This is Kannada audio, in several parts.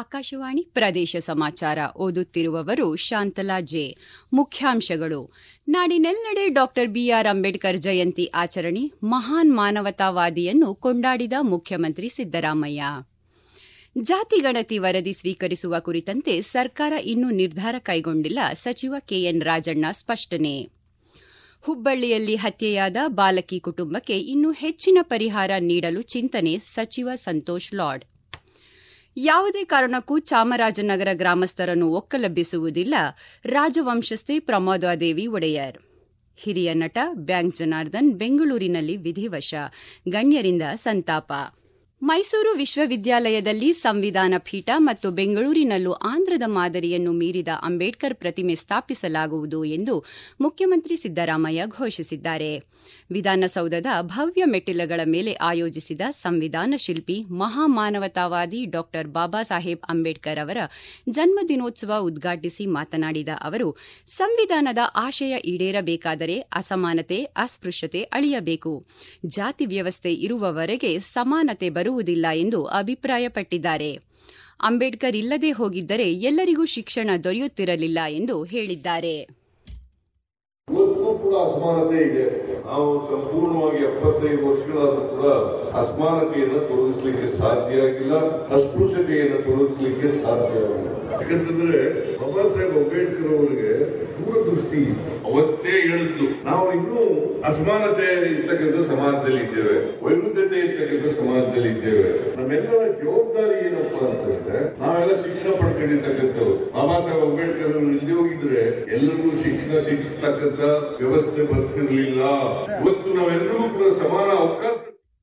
ಆಕಾಶವಾಣಿ ಪ್ರದೇಶ ಸಮಾಚಾರ ಓದುತ್ತಿರುವವರು ಶಾಂತಲಾ ಜೆ ಮುಖ್ಯಾಂಶಗಳು ನಾಡಿನೆಲ್ಲೆಡೆ ಡಾಕ್ಟರ್ ಬಿಆರ್ ಅಂಬೇಡ್ಕರ್ ಜಯಂತಿ ಆಚರಣೆ ಮಹಾನ್ ಮಾನವತಾವಾದಿಯನ್ನು ಕೊಂಡಾಡಿದ ಮುಖ್ಯಮಂತ್ರಿ ಸಿದ್ದರಾಮಯ್ಯ ಜಾತಿಗಣತಿ ವರದಿ ಸ್ವೀಕರಿಸುವ ಕುರಿತಂತೆ ಸರ್ಕಾರ ಇನ್ನೂ ನಿರ್ಧಾರ ಕೈಗೊಂಡಿಲ್ಲ ಸಚಿವ ಕೆಎನ್ ರಾಜಣ್ಣ ಸ್ಪಷ್ಟನೆ ಹುಬ್ಬಳ್ಳಿಯಲ್ಲಿ ಹತ್ಯೆಯಾದ ಬಾಲಕಿ ಕುಟುಂಬಕ್ಕೆ ಇನ್ನೂ ಹೆಚ್ಚಿನ ಪರಿಹಾರ ನೀಡಲು ಚಿಂತನೆ ಸಚಿವ ಸಂತೋಷ್ ಲಾಡ್ ಯಾವುದೇ ಕಾರಣಕ್ಕೂ ಚಾಮರಾಜನಗರ ಗ್ರಾಮಸ್ಥರನ್ನು ಒಕ್ಕಲೆಬ್ಬಿಸುವುದಿಲ್ಲ ರಾಜವಂಶಸ್ಥೆ ಪ್ರಮೋದಾದೇವಿ ಒಡೆಯರ್ ಹಿರಿಯ ನಟ ಬ್ಯಾಂಕ್ ಜನಾರ್ದನ್ ಬೆಂಗಳೂರಿನಲ್ಲಿ ವಿಧಿವಶ ಗಣ್ಯರಿಂದ ಸಂತಾಪ ಮೈಸೂರು ವಿಶ್ವವಿದ್ಯಾಲಯದಲ್ಲಿ ಸಂವಿಧಾನ ಪೀಠ ಮತ್ತು ಬೆಂಗಳೂರಿನಲ್ಲೂ ಆಂಧ್ರದ ಮಾದರಿಯನ್ನು ಮೀರಿದ ಅಂಬೇಡ್ಕರ್ ಪ್ರತಿಮೆ ಸ್ಥಾಪಿಸಲಾಗುವುದು ಎಂದು ಮುಖ್ಯಮಂತ್ರಿ ಸಿದ್ದರಾಮಯ್ಯ ಘೋಷಿಸಿದ್ದಾರೆ ವಿಧಾನಸೌಧದ ಭವ್ಯ ಮೆಟ್ಟಿಲುಗಳ ಮೇಲೆ ಆಯೋಜಿಸಿದ ಸಂವಿಧಾನ ಶಿಲ್ಪಿ ಮಹಾಮಾನವತಾವಾದಿ ಡಾ ಬಾಬಾ ಸಾಹೇಬ್ ಅಂಬೇಡ್ಕರ್ ಅವರ ಜನ್ಮದಿನೋತ್ಸವ ಉದ್ಘಾಟಿಸಿ ಮಾತನಾಡಿದ ಅವರು ಸಂವಿಧಾನದ ಆಶಯ ಈಡೇರಬೇಕಾದರೆ ಅಸಮಾನತೆ ಅಸ್ಪೃಶ್ಯತೆ ಅಳಿಯಬೇಕು ಜಾತಿ ವ್ಯವಸ್ಥೆ ಇರುವವರೆಗೆ ಸಮಾನತೆ ಬರುವುದಿಲ್ಲ ಎಂದು ಅಭಿಪ್ರಾಯಪಟ್ಟಿದ್ದಾರೆ ಅಂಬೇಡ್ಕರ್ ಇಲ್ಲದೆ ಹೋಗಿದ್ದರೆ ಎಲ್ಲರಿಗೂ ಶಿಕ್ಷಣ ದೊರೆಯುತ್ತಿರಲಿಲ್ಲ ಎಂದು ಹೇಳಿದ್ದಾರೆ ಇವತ್ತು ಕೂಡ ಅಸಮಾನತೆ ಇದೆ ನಾವು ಸಂಪೂರ್ಣವಾಗಿ ಎಪ್ಪತ್ತೈದು ವರ್ಷಗಳಾದ್ರೂ ಕೂಡ ಅಸಮಾನತೆಯನ್ನು ತೊಲಗಿಸ್ಲಿಕ್ಕೆ ಸಾಧ್ಯ ಆಗಿಲ್ಲ ಅಸ್ಪೃಶ್ಯತೆಯನ್ನು ತೊಲಗಿಸ್ಲಿಕ್ಕೆ ಸಾಧ್ಯ ಆಗಿಲ್ಲ ಯಾಕಂತಂದ್ರೆ ಬಾಬಾ ಸಾಹೇಬ್ ಅಂಬೇಡ್ಕರ್ ಅವರಿಗೆ ದೂರದೃಷ್ಟಿ ಅವತ್ತೇ ಹೇಳಿದ್ದು ನಾವು ಇನ್ನೂ ಅಸಮಾನತೆ ಇರ್ತಕ್ಕಂಥ ಸಮಾಜದಲ್ಲಿ ಇದ್ದೇವೆ ವೈರುಧ್ಯತೆ ಇರ್ತಕ್ಕಂಥ ಸಮಾಜದಲ್ಲಿ ಇದ್ದೇವೆ ನಮ್ಮೆಲ್ಲರ ಜವಾಬ್ದಾರಿ ಏನಪ್ಪಾ ಅಂತಂದ್ರೆ ನಾವೆಲ್ಲ ಶಿಕ್ಷಣ ಪಡ್ಕೊಂಡಿರ್ತಕ್ಕಂಥವ್ರು ಬಾಬಾ ಸಾಹೇಬ್ ಅಂಬೇಡ್ಕರ್ ಅವರು ಇಲ್ಲದೆ ಹೋಗಿದ್ರೆ ಎಲ್ಲರಿಗೂ ಶಿಕ್ಷಣ ಸಿಗ್ತಕ್ಕಂಥ ವ್ಯವಸ್ಥೆ ಬರ್ತಿರ್ಲಿಲ್ಲ ಇವತ್ತು ನಾವೆಲ್ಲರೂ ಕೂಡ ಸಮಾನ ಅವಕಾಶ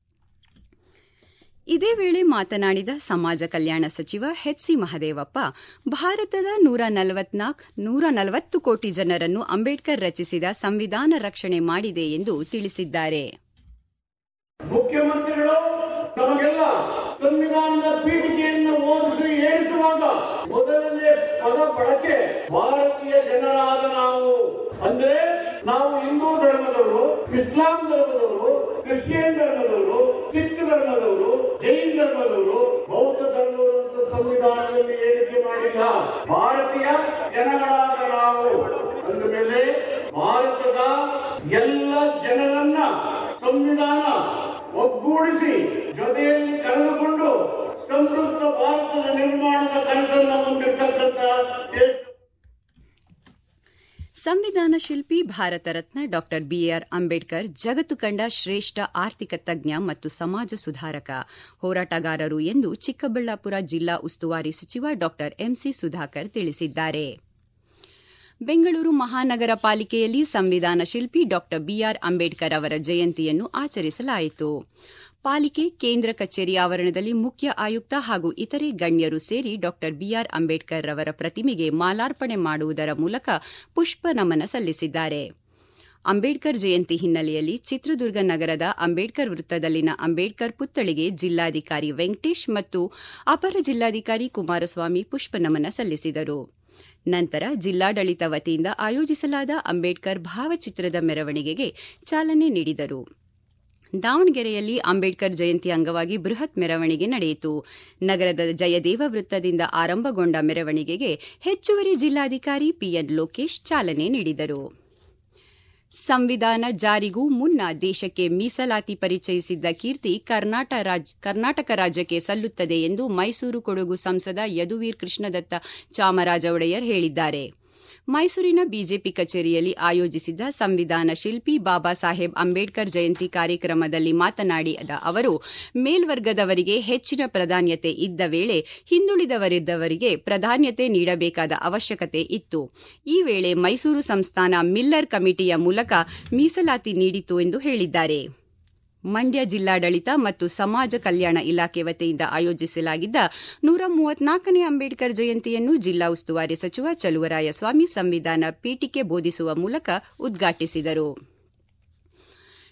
ಇದೇ ವೇಳೆ ಮಾತನಾಡಿದ ಸಮಾಜ ಕಲ್ಯಾಣ ಸಚಿವ ಎಚ್ಸಿ ಮಹದೇವಪ್ಪ ಭಾರತದ ನೂರ ನಲವತ್ನಾಲ್ಕು ನೂರ ನಲವತ್ತು ಕೋಟಿ ಜನರನ್ನು ಅಂಬೇಡ್ಕರ್ ರಚಿಸಿದ ಸಂವಿಧಾನ ರಕ್ಷಣೆ ಮಾಡಿದೆ ಎಂದು ತಿಳಿಸಿದ್ದಾರೆ ಮುಖ್ಯಮಂತ್ರಿಗಳು ತಮಗೆಲ್ಲ ಸಂವಿಧಾನದ ಪೀಠಿಕೆಯನ್ನು ಓದಿಸಿ ಹೇಳಿಸುವಾಗ ಮೊದಲನೇ ಪದ ಬಳಕೆ ಭಾರತೀಯ ಜನರಾದ ನಾವು ಅಂದ್ರೆ ನಾವು ಹಿಂದೂ ಧರ್ಮದವರು ಇಸ್ಲಾಂ ಧರ್ಮದವರು ಕ್ರಿಶ್ಚಿಯನ್ ಧರ್ಮದವರು ಸಿಖ್ ಧರ್ಮದವರು ಜೈನ್ ಧರ್ಮದವರು ಬೌದ್ಧ ಧರ್ಮದವರು ಅಂತ ಸಂವಿಧಾನದಲ್ಲಿ ಹೇಳಿಕೆ ಮಾಡಿಲ್ಲ ಭಾರತೀಯ ಜನಗಳಾದ ನಾವು ಅಂದ ಮೇಲೆ ಭಾರತದ ಎಲ್ಲ ಜನರನ್ನ ಸಂವಿಧಾನ ಒಗ್ಗೂಡಿಸಿ ಜೊತೆಯಲ್ಲಿ ಕಳೆದುಕೊಂಡು ಸಮೃದ್ಧ ಭಾರತದ ನಿರ್ಮಾಣದ ಕನಸನ್ನು ಹೊಂದಿರತಕ್ಕಂಥ ಶ್ರೇಷ್ಠ ಸಂವಿಧಾನ ಶಿಲ್ಪಿ ಭಾರತ ರತ್ನ ಡಾ ಬಿಆರ್ ಅಂಬೇಡ್ಕರ್ ಜಗತ್ತು ಕಂಡ ಶ್ರೇಷ್ಠ ಆರ್ಥಿಕ ತಜ್ಞ ಮತ್ತು ಸಮಾಜ ಸುಧಾರಕ ಹೋರಾಟಗಾರರು ಎಂದು ಚಿಕ್ಕಬಳ್ಳಾಪುರ ಜಿಲ್ಲಾ ಉಸ್ತುವಾರಿ ಸಚಿವ ಡಾ ಎಂಸಿ ಸುಧಾಕರ್ ತಿಳಿಸಿದ್ದಾರೆ ಬೆಂಗಳೂರು ಮಹಾನಗರ ಪಾಲಿಕೆಯಲ್ಲಿ ಸಂವಿಧಾನ ಶಿಲ್ಪಿ ಡಾ ಬಿಆರ್ ಅಂಬೇಡ್ಕರ್ ಅವರ ಜಯಂತಿಯನ್ನು ಆಚರಿಸಲಾಯಿತು ಪಾಲಿಕೆ ಕೇಂದ್ರ ಕಚೇರಿ ಆವರಣದಲ್ಲಿ ಮುಖ್ಯ ಆಯುಕ್ತ ಹಾಗೂ ಇತರೆ ಗಣ್ಯರು ಸೇರಿ ಡಾ ಬಿಆರ್ ಅಂಬೇಡ್ಕರ್ ಅವರ ಪ್ರತಿಮೆಗೆ ಮಾಲಾರ್ಪಣೆ ಮಾಡುವುದರ ಮೂಲಕ ಪುಷ್ಪ ನಮನ ಸಲ್ಲಿಸಿದ್ದಾರೆ ಅಂಬೇಡ್ಕರ್ ಜಯಂತಿ ಹಿನ್ನೆಲೆಯಲ್ಲಿ ಚಿತ್ರದುರ್ಗ ನಗರದ ಅಂಬೇಡ್ಕರ್ ವೃತ್ತದಲ್ಲಿನ ಅಂಬೇಡ್ಕರ್ ಪುತ್ಥಳಿಗೆ ಜಿಲ್ಲಾಧಿಕಾರಿ ವೆಂಕಟೇಶ್ ಮತ್ತು ಅಪರ ಜಿಲ್ಲಾಧಿಕಾರಿ ಕುಮಾರಸ್ವಾಮಿ ಪುಷ್ಪನಮನ ಸಲ್ಲಿಸಿದರು ನಂತರ ಜಿಲ್ಲಾಡಳಿತ ವತಿಯಿಂದ ಆಯೋಜಿಸಲಾದ ಅಂಬೇಡ್ಕರ್ ಭಾವಚಿತ್ರದ ಮೆರವಣಿಗೆಗೆ ಚಾಲನೆ ನೀಡಿದರು ದಾವಣಗೆರೆಯಲ್ಲಿ ಅಂಬೇಡ್ಕರ್ ಜಯಂತಿ ಅಂಗವಾಗಿ ಬೃಹತ್ ಮೆರವಣಿಗೆ ನಡೆಯಿತು ನಗರದ ಜಯದೇವ ವೃತ್ತದಿಂದ ಆರಂಭಗೊಂಡ ಮೆರವಣಿಗೆಗೆ ಹೆಚ್ಚುವರಿ ಜಿಲ್ಲಾಧಿಕಾರಿ ಪಿಎನ್ ಲೋಕೇಶ್ ಚಾಲನೆ ನೀಡಿದರು ಸಂವಿಧಾನ ಜಾರಿಗೂ ಮುನ್ನ ದೇಶಕ್ಕೆ ಮೀಸಲಾತಿ ಪರಿಚಯಿಸಿದ್ದ ಕೀರ್ತಿ ಕರ್ನಾಟಕ ರಾಜ್ಯಕ್ಕೆ ಸಲ್ಲುತ್ತದೆ ಎಂದು ಮೈಸೂರು ಕೊಡಗು ಸಂಸದ ಯದುವೀರ್ ಕೃಷ್ಣದತ್ತ ಚಾಮರಾಜ ಒಡೆಯರ್ ಹೇಳಿದ್ದಾರೆ ಮೈಸೂರಿನ ಬಿಜೆಪಿ ಕಚೇರಿಯಲ್ಲಿ ಆಯೋಜಿಸಿದ್ದ ಸಂವಿಧಾನ ಶಿಲ್ಪಿ ಬಾಬಾ ಸಾಹೇಬ್ ಅಂಬೇಡ್ಕರ್ ಜಯಂತಿ ಕಾರ್ಯಕ್ರಮದಲ್ಲಿ ಮಾತನಾಡಿದ ಅವರು ಮೇಲ್ವರ್ಗದವರಿಗೆ ಹೆಚ್ಚಿನ ಪ್ರಾಧಾನ್ಯತೆ ಇದ್ದ ವೇಳೆ ಹಿಂದುಳಿದವರಿದ್ದವರಿಗೆ ಪ್ರಾಧಾನ್ಯತೆ ನೀಡಬೇಕಾದ ಅವಶ್ಯಕತೆ ಇತ್ತು ಈ ವೇಳೆ ಮೈಸೂರು ಸಂಸ್ಥಾನ ಮಿಲ್ಲರ್ ಕಮಿಟಿಯ ಮೂಲಕ ಮೀಸಲಾತಿ ನೀಡಿತು ಎಂದು ಹೇಳಿದ್ದಾರೆ ಮಂಡ್ಯ ಜಿಲ್ಲಾಡಳಿತ ಮತ್ತು ಸಮಾಜ ಕಲ್ಯಾಣ ಇಲಾಖೆ ವತಿಯಿಂದ ಆಯೋಜಿಸಲಾಗಿದ್ದ ನೂರ ಮೂವತ್ನಾಲ್ಕನೇ ಅಂಬೇಡ್ಕರ್ ಜಯಂತಿಯನ್ನು ಜಿಲ್ಲಾ ಉಸ್ತುವಾರಿ ಸಚಿವ ಚಲುವರಾಯಸ್ವಾಮಿ ಸಂವಿಧಾನ ಪೀಠಿಕೆ ಬೋಧಿಸುವ ಮೂಲಕ ಉದ್ಘಾಟಿಸಿದರು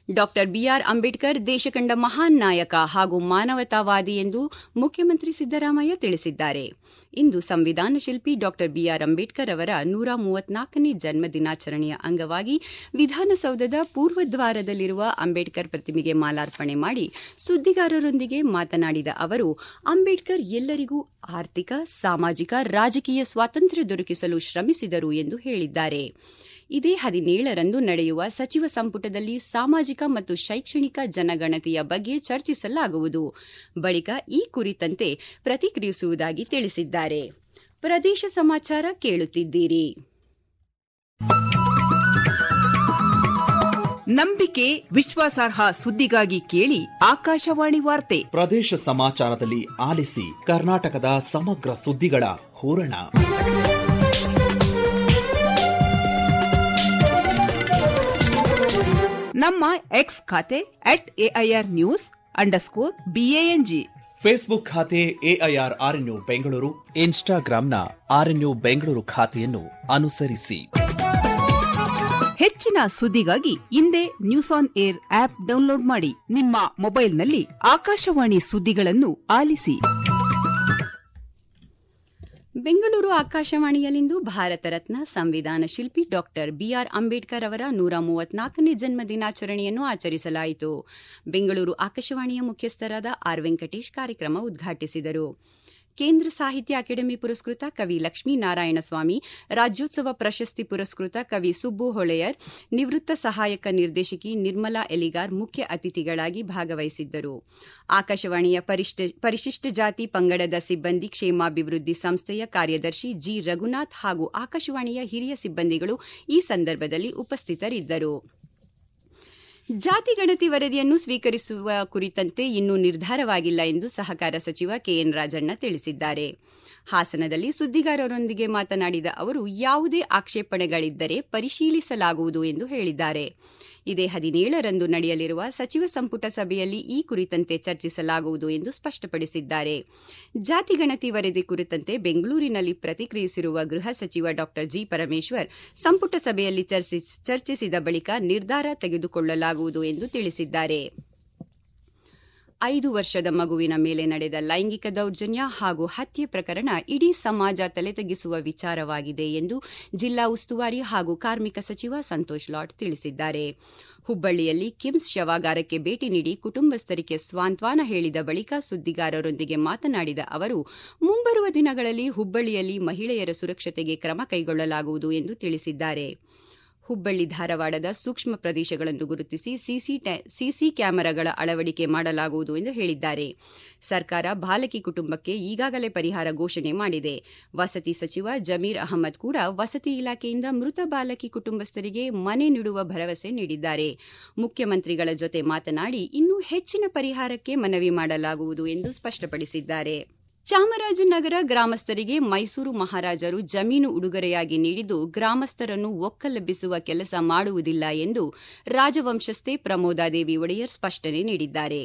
ಡಾಕ್ಟರ್ ಬಿಆರ್ ಅಂಬೇಡ್ಕರ್ ದೇಶ ಕಂಡ ಮಹಾನ್ ನಾಯಕ ಹಾಗೂ ಮಾನವತಾವಾದಿ ಎಂದು ಮುಖ್ಯಮಂತ್ರಿ ಸಿದ್ದರಾಮಯ್ಯ ತಿಳಿಸಿದ್ದಾರೆ ಇಂದು ಸಂವಿಧಾನ ಶಿಲ್ಪಿ ಡಾಕ್ಟರ್ ಬಿಆರ್ ಅಂಬೇಡ್ಕರ್ ಅವರ ನೂರ ಮೂವತ್ನಾಲ್ಕನೇ ಜನ್ಮ ದಿನಾಚರಣೆಯ ಅಂಗವಾಗಿ ವಿಧಾನಸೌಧದ ಪೂರ್ವದ್ವಾರದಲ್ಲಿರುವ ಅಂಬೇಡ್ಕರ್ ಪ್ರತಿಮೆಗೆ ಮಾಲಾರ್ಪಣೆ ಮಾಡಿ ಸುದ್ದಿಗಾರರೊಂದಿಗೆ ಮಾತನಾಡಿದ ಅವರು ಅಂಬೇಡ್ಕರ್ ಎಲ್ಲರಿಗೂ ಆರ್ಥಿಕ ಸಾಮಾಜಿಕ ರಾಜಕೀಯ ಸ್ವಾತಂತ್ರ್ಯ ದೊರಕಿಸಲು ಶ್ರಮಿಸಿದರು ಎಂದು ಹೇಳಿದ್ದಾರೆ ಇದೇ ಹದಿನೇಳರಂದು ನಡೆಯುವ ಸಚಿವ ಸಂಪುಟದಲ್ಲಿ ಸಾಮಾಜಿಕ ಮತ್ತು ಶೈಕ್ಷಣಿಕ ಜನಗಣತಿಯ ಬಗ್ಗೆ ಚರ್ಚಿಸಲಾಗುವುದು ಬಳಿಕ ಈ ಕುರಿತಂತೆ ಪ್ರತಿಕ್ರಿಯಿಸುವುದಾಗಿ ತಿಳಿಸಿದ್ದಾರೆ ಪ್ರದೇಶ ಸಮಾಚಾರ ಕೇಳುತ್ತಿದ್ದೀರಿ ನಂಬಿಕೆ ವಿಶ್ವಾಸಾರ್ಹ ಸುದ್ದಿಗಾಗಿ ಕೇಳಿ ಆಕಾಶವಾಣಿ ವಾರ್ತೆ ಪ್ರದೇಶ ಸಮಾಚಾರದಲ್ಲಿ ಆಲಿಸಿ ಕರ್ನಾಟಕದ ಸಮಗ್ರ ಸುದ್ದಿಗಳ ಹೂರಣ ನಮ್ಮ ಎಕ್ಸ್ ಖಾತೆ at AIR news underscore BANG Facebook ಖಾತೆ ಎಐಆರ್ ಆರ್ಎನ್ಯು ಬೆಂಗಳೂರು ಇನ್ಸ್ಟಾಗ್ರಾಂನ ಆರ್ಎನ್ಯು ಬೆಂಗಳೂರು ಖಾತೆಯನ್ನು ಅನುಸರಿಸಿ ಹೆಚ್ಚಿನ ಸುದ್ದಿಗಾಗಿ ಹಿಂದೆ news on air app download ಮಾಡಿ ನಿಮ್ಮ ಮೊಬೈಲ್ನಲ್ಲಿ ಆಕಾಶವಾಣಿ ಸುದ್ದಿಗಳನ್ನು ಆಲಿಸಿ ಬೆಂಗಳೂರು ಆಕಾಶವಾಣಿಯಲ್ಲಿಂದು ಭಾರತ ರತ್ನ ಸಂವಿಧಾನ ಶಿಲ್ಪಿ ಡಾಕ್ಟರ್ ಬಿಆರ್ ಅಂಬೇಡ್ಕರ್ ಅವರ ನೂರ ಮೂವತ್ನಾಲ್ಕನೇ ಜನ್ಮ ದಿನಾಚರಣೆಯನ್ನು ಆಚರಿಸಲಾಯಿತು ಬೆಂಗಳೂರು ಆಕಾಶವಾಣಿಯ ಮುಖ್ಯಸ್ಥರಾದ ಆರ್ ವೆಂಕಟೇಶ್ ಕಾರ್ಯಕ್ರಮ ಉದ್ಘಾಟಿಸಿದರು ಕೇಂದ್ರ ಸಾಹಿತ್ಯ ಅಕಾಡೆಮಿ ಪುರಸ್ಕೃತ ಕವಿ ಲಕ್ಷ್ಮೀನಾರಾಯಣ ಸ್ವಾಮಿ ರಾಜ್ಯೋತ್ಸವ ಪ್ರಶಸ್ತಿ ಪುರಸ್ಕೃತ ಕವಿ ಸುಬ್ಬು ಹೊಳೆಯರ್ ನಿವೃತ್ತ ಸಹಾಯಕ ನಿರ್ದೇಶಕಿ ನಿರ್ಮಲಾ ಎಲಿಗಾರ್ ಮುಖ್ಯ ಅತಿಥಿಗಳಾಗಿ ಭಾಗವಹಿಸಿದ್ದರು ಆಕಾಶವಾಣಿಯ ಪರಿಶಿಷ್ಟ ಜಾತಿ ಪಂಗಡದ ಸಿಬ್ಬಂದಿ ಕ್ಷೇಮಾಭಿವೃದ್ಧಿ ಸಂಸ್ಥೆಯ ಕಾರ್ಯದರ್ಶಿ ಜಿ ರಘುನಾಥ್ ಹಾಗೂ ಆಕಾಶವಾಣಿಯ ಹಿರಿಯ ಸಿಬ್ಬಂದಿಗಳು ಈ ಸಂದರ್ಭದಲ್ಲಿ ಉಪಸ್ಥಿತರಿದ್ದರು ಜಾತಿ ಗಣತಿ ವರದಿಯನ್ನು ಸ್ವೀಕರಿಸುವ ಕುರಿತಂತೆ ಇನ್ನೂ ನಿರ್ಧಾರವಾಗಿಲ್ಲ ಎಂದು ಸಹಕಾರ ಸಚಿವ ಕೆಎನ್ ರಾಜಣ್ಣ ತಿಳಿಸಿದ್ದಾರೆ ಹಾಸನದಲ್ಲಿ ಸುದ್ದಿಗಾರರೊಂದಿಗೆ ಮಾತನಾಡಿದ ಅವರು ಯಾವುದೇ ಆಕ್ಷೇಪಣೆಗಳಿದ್ದರೆ ಪರಿಶೀಲಿಸಲಾಗುವುದು ಎಂದು ಹೇಳಿದ್ದಾರೆ ಇದೇ ಹದಿನೇಳರಂದು ನಡೆಯಲಿರುವ ಸಚಿವ ಸಂಪುಟ ಸಭೆಯಲ್ಲಿ ಈ ಕುರಿತಂತೆ ಚರ್ಚಿಸಲಾಗುವುದು ಎಂದು ಸ್ಪಷ್ಟಪಡಿಸಿದ್ದಾರೆ ಜಾತಿ ಗಣತಿ ವರದಿ ಕುರಿತಂತೆ ಬೆಂಗಳೂರಿನಲ್ಲಿ ಪ್ರತಿಕ್ರಿಯಿಸಿರುವ ಗೃಹ ಸಚಿವ ಡಾ ಜಿ ಪರಮೇಶ್ವರ್ ಸಂಪುಟ ಸಭೆಯಲ್ಲಿ ಚರ್ಚಿಸಿದ ಬಳಿಕ ನಿರ್ಧಾರ ತೆಗೆದುಕೊಳ್ಳಲಾಗುವುದು ಎಂದು ತಿಳಿಸಿದ್ದಾರೆ ಐದು ವರ್ಷದ ಮಗುವಿನ ಮೇಲೆ ನಡೆದ ಲೈಂಗಿಕ ದೌರ್ಜನ್ಯ ಹಾಗೂ ಹತ್ಯೆ ಪ್ರಕರಣ ಇಡೀ ಸಮಾಜ ತಲೆತಗ್ಗಿಸುವ ವಿಚಾರವಾಗಿದೆ ಎಂದು ಜಿಲ್ಲಾ ಉಸ್ತುವಾರಿ ಹಾಗೂ ಕಾರ್ಮಿಕ ಸಚಿವ ಸಂತೋಷ್ ಲಾಡ್ ತಿಳಿಸಿದ್ದಾರೆ ಹುಬ್ಬಳ್ಳಿಯಲ್ಲಿ ಕಿಮ್ಸ್ ಶವಾಗಾರಕ್ಕೆ ಭೇಟಿ ನೀಡಿ ಕುಟುಂಬಸ್ಥರಿಗೆ ಸ್ವಾಂತ್ವನ ಹೇಳಿದ ಬಳಿಕ ಸುದ್ದಿಗಾರರೊಂದಿಗೆ ಮಾತನಾಡಿದ ಅವರು ಮುಂಬರುವ ದಿನಗಳಲ್ಲಿ ಹುಬ್ಬಳ್ಳಿಯಲ್ಲಿ ಮಹಿಳೆಯರ ಸುರಕ್ಷತೆಗೆ ಕ್ರಮ ಕೈಗೊಳ್ಳಲಾಗುವುದು ಎಂದು ತಿಳಿಸಿದ್ದಾರೆ ಹುಬ್ಬಳ್ಳಿ ಧಾರವಾಡದ ಸೂಕ್ಷ್ಮ ಪ್ರದೇಶಗಳನ್ನು ಗುರುತಿಸಿ ಸಿಸಿ ಕ್ಯಾಮೆರಾಗಳ ಅಳವಡಿಕೆ ಮಾಡಲಾಗುವುದು ಎಂದು ಹೇಳಿದ್ದಾರೆ ಸರ್ಕಾರ ಬಾಲಕಿ ಕುಟುಂಬಕ್ಕೆ ಈಗಾಗಲೇ ಪರಿಹಾರ ಘೋಷಣೆ ಮಾಡಿದೆ ವಸತಿ ಸಚಿವ ಜಮೀರ್ ಅಹಮದ್ ಕೂಡ ವಸತಿ ಇಲಾಖೆಯಿಂದ ಮೃತ ಬಾಲಕಿ ಕುಟುಂಬಸ್ಥರಿಗೆ ಮನೆ ನೀಡುವ ಭರವಸೆ ನೀಡಿದ್ದಾರೆ ಮುಖ್ಯಮಂತ್ರಿಗಳ ಜೊತೆ ಮಾತನಾಡಿ ಇನ್ನೂ ಹೆಚ್ಚಿನ ಪರಿಹಾರಕ್ಕೆ ಮನವಿ ಮಾಡಲಾಗುವುದು ಎಂದು ಸ್ಪಷ್ಟಪಡಿಸಿದ್ದಾರೆ ಚಾಮರಾಜನಗರ ಗ್ರಾಮಸ್ಥರಿಗೆ ಮೈಸೂರು ಮಹಾರಾಜರು ಜಮೀನು ಉಡುಗೊರೆಯಾಗಿ ನೀಡಿದ್ದು ಗ್ರಾಮಸ್ಥರನ್ನು ಒಕ್ಕಲೆಬ್ಬಿಸುವ ಕೆಲಸ ಮಾಡುವುದಿಲ್ಲ ಎಂದು ರಾಜವಂಶಸ್ಥೆ ಪ್ರಮೋದಾದೇವಿ ಒಡೆಯರ್ ಸ್ಪಷ್ಟನೆ ನೀಡಿದ್ದಾರೆ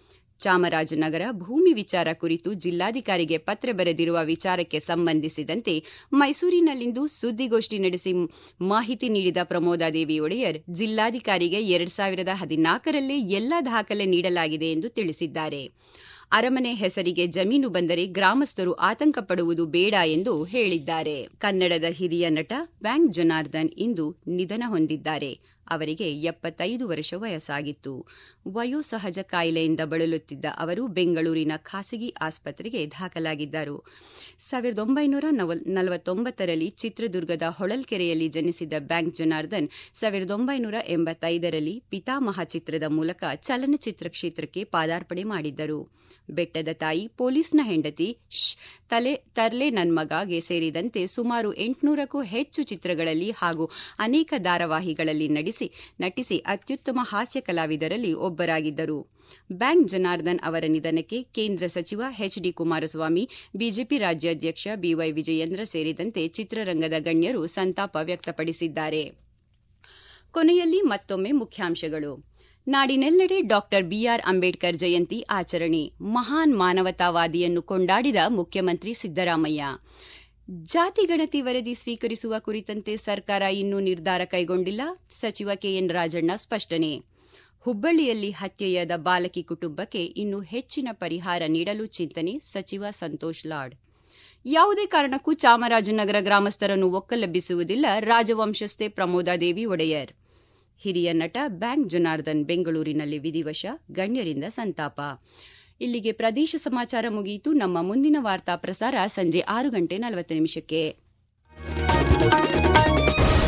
ಚಾಮರಾಜನಗರ ಭೂಮಿ ವಿಚಾರ ಕುರಿತು ಜಿಲ್ಲಾಧಿಕಾರಿಗೆ ಪತ್ರ ಬರೆದಿರುವ ವಿಚಾರಕ್ಕೆ ಸಂಬಂಧಿಸಿದಂತೆ ಮೈಸೂರಿನಲ್ಲಿಂದು ಸುದ್ದಿಗೋಷ್ಠಿ ನಡೆಸಿ ಮಾಹಿತಿ ನೀಡಿದ ಪ್ರಮೋದಾದೇವಿ ಒಡೆಯರ್ ಜಿಲ್ಲಾಧಿಕಾರಿಗೆ ಎರಡು ಸಾವಿರದ ಹದಿನಾಲ್ಕರಲ್ಲೇ ಎಲ್ಲಾ ದಾಖಲೆ ನೀಡಲಾಗಿದೆ ಎಂದು ತಿಳಿಸಿದ್ದಾರೆ ಅರಮನೆ ಹೆಸರಿಗೆ ಜಮೀನು ಬಂದರೆ ಗ್ರಾಮಸ್ಥರು ಆತಂಕ ಪಡುವುದು ಬೇಡ ಎಂದು ಹೇಳಿದ್ದಾರೆ ಕನ್ನಡದ ಹಿರಿಯ ನಟ ವ್ಯಾಂಗ್ ಜನಾರ್ದನ್ ಇಂದು ನಿಧನ ಹೊಂದಿದ್ದಾರೆ ಅವರಿಗೆ ಎಪ್ಪತ್ತೈದು ವರ್ಷ ವಯಸ್ಸಾಗಿತ್ತು ವಯೋಸಹಜ ಕಾಯಿಲೆಯಿಂದ ಬಳಲುತ್ತಿದ್ದ ಅವರು ಬೆಂಗಳೂರಿನ ಖಾಸಗಿ ಆಸ್ಪತ್ರೆಗೆ ದಾಖಲಾಗಿದ್ದರು ಸಾವಿರದ ಒಂಬೈನೂರ ನಲವತ್ತೊಂಬತ್ತರಲ್ಲಿ ಚಿತ್ರದುರ್ಗದ ಹೊಳಲ್ಕೆರೆಯಲ್ಲಿ ಜನಿಸಿದ ಬ್ಯಾಂಕ್ ಜನಾರ್ದನ್ ಸಾವಿರದ ಒಂಬೈನೂರ ಎಂಬತ್ತೈದರಲ್ಲಿ ಪಿತಾಮಹ ಚಿತ್ರದ ಮೂಲಕ ಚಲನಚಿತ್ರ ಕ್ಷೇತ್ರಕ್ಕೆ ಪಾದಾರ್ಪಣೆ ಮಾಡಿದ್ದರು ಬೆಟ್ಟದ ತಾಯಿ ಪೊಲೀಸ್ನ ಹೆಂಡತಿ ಶ್ ತಲೆ ತರ್ಲೆ ನನ್ಮಗಗೆ ಸೇರಿದಂತೆ ಸುಮಾರು ಎಂಟುನೂರಕ್ಕೂ ಹೆಚ್ಚು ಚಿತ್ರಗಳಲ್ಲಿ ಹಾಗೂ ಅನೇಕ ಧಾರಾವಾಹಿಗಳಲ್ಲಿ ನಟಿಸಿ ನಟಿಸಿ ಅತ್ಯುತ್ತಮ ಹಾಸ್ಯ ಕಲಾವಿದರಲ್ಲಿ ಒಬ್ಬರಾಗಿದ್ದರು ಬ್ಯಾಂಕ್ ಜನಾರ್ದನ್ ಅವರ ನಿಧನಕ್ಕೆ ಕೇಂದ್ರ ಸಚಿವ ಎಚ್ ಡಿ ಕುಮಾರಸ್ವಾಮಿ ಬಿಜೆಪಿ ರಾಜ್ಯಾಧ್ಯಕ್ಷ ಬಿವೈ ವಿಜಯೇಂದ್ರ ಸೇರಿದಂತೆ ಚಿತ್ರರಂಗದ ಗಣ್ಯರು ಸಂತಾಪ ವ್ಯಕ್ತಪಡಿಸಿದ್ದಾರೆ ಕೊನೆಯಲ್ಲಿ ಮತ್ತೊಮ್ಮೆ ಮುಖ್ಯಾಂಶಗಳು ನಾಡಿನೆಲ್ಲೆಡೆ ಡಾಕ್ಟರ್ ಬಿಆರ್ ಅಂಬೇಡ್ಕರ್ ಜಯಂತಿ ಆಚರಣೆ ಮಹಾನ್ ಮಾನವತಾವಾದಿಯನ್ನು ಕೊಂಡಾಡಿದ ಮುಖ್ಯಮಂತ್ರಿ ಸಿದ್ದರಾಮಯ್ಯ ಜಾತಿ ಗಣತಿ ವರದಿ ಸ್ವೀಕರಿಸುವ ಕುರಿತಂತೆ ಸರ್ಕಾರ ಇನ್ನೂ ನಿರ್ಧಾರ ಕೈಗೊಂಡಿಲ್ಲ ಸಚಿವ ಕೆಎನ್ ರಾಜಣ್ಣ ಸ್ಪಷ್ಟನೆ ಹುಬ್ಬಳ್ಳಿಯಲ್ಲಿ ಹತ್ಯೆಯಾದ ಬಾಲಕಿ ಕುಟುಂಬಕ್ಕೆ ಇನ್ನು ಹೆಚ್ಚಿನ ಪರಿಹಾರ ನೀಡಲು ಚಿಂತನೆ ಸಚಿವ ಸಂತೋಷ್ ಲಾಡ್ ಯಾವುದೇ ಕಾರಣಕ್ಕೂ ಚಾಮರಾಜನಗರ ಗ್ರಾಮಸ್ಥರನ್ನು ಒಕ್ಕಲೆಬ್ಬಿಸುವುದಿಲ್ಲ ರಾಜವಂಶಸ್ಥೆ ಪ್ರಮೋದಾದೇವಿ ಒಡೆಯರ್ ಹಿರಿಯ ನಟ ಬ್ಯಾಂಕ್ ಜನಾರ್ದನ್ ಬೆಂಗಳೂರಿನಲ್ಲಿ ವಿಧಿವಶ ಗಣ್ಯರಿಂದ ಸಂತಾಪ ಇಲ್ಲಿಗೆ ಪ್ರದೇಶ ಸಮಾಚಾರ ಮುಗಿಯಿತು ನಮ್ಮ ಮುಂದಿನ ವಾರ್ತಾ ಪ್ರಸಾರ ಸಂಜೆ ಆರು ಗಂಟೆ ನಲವತ್ತು ನಿಮಿಷಕ್ಕೆ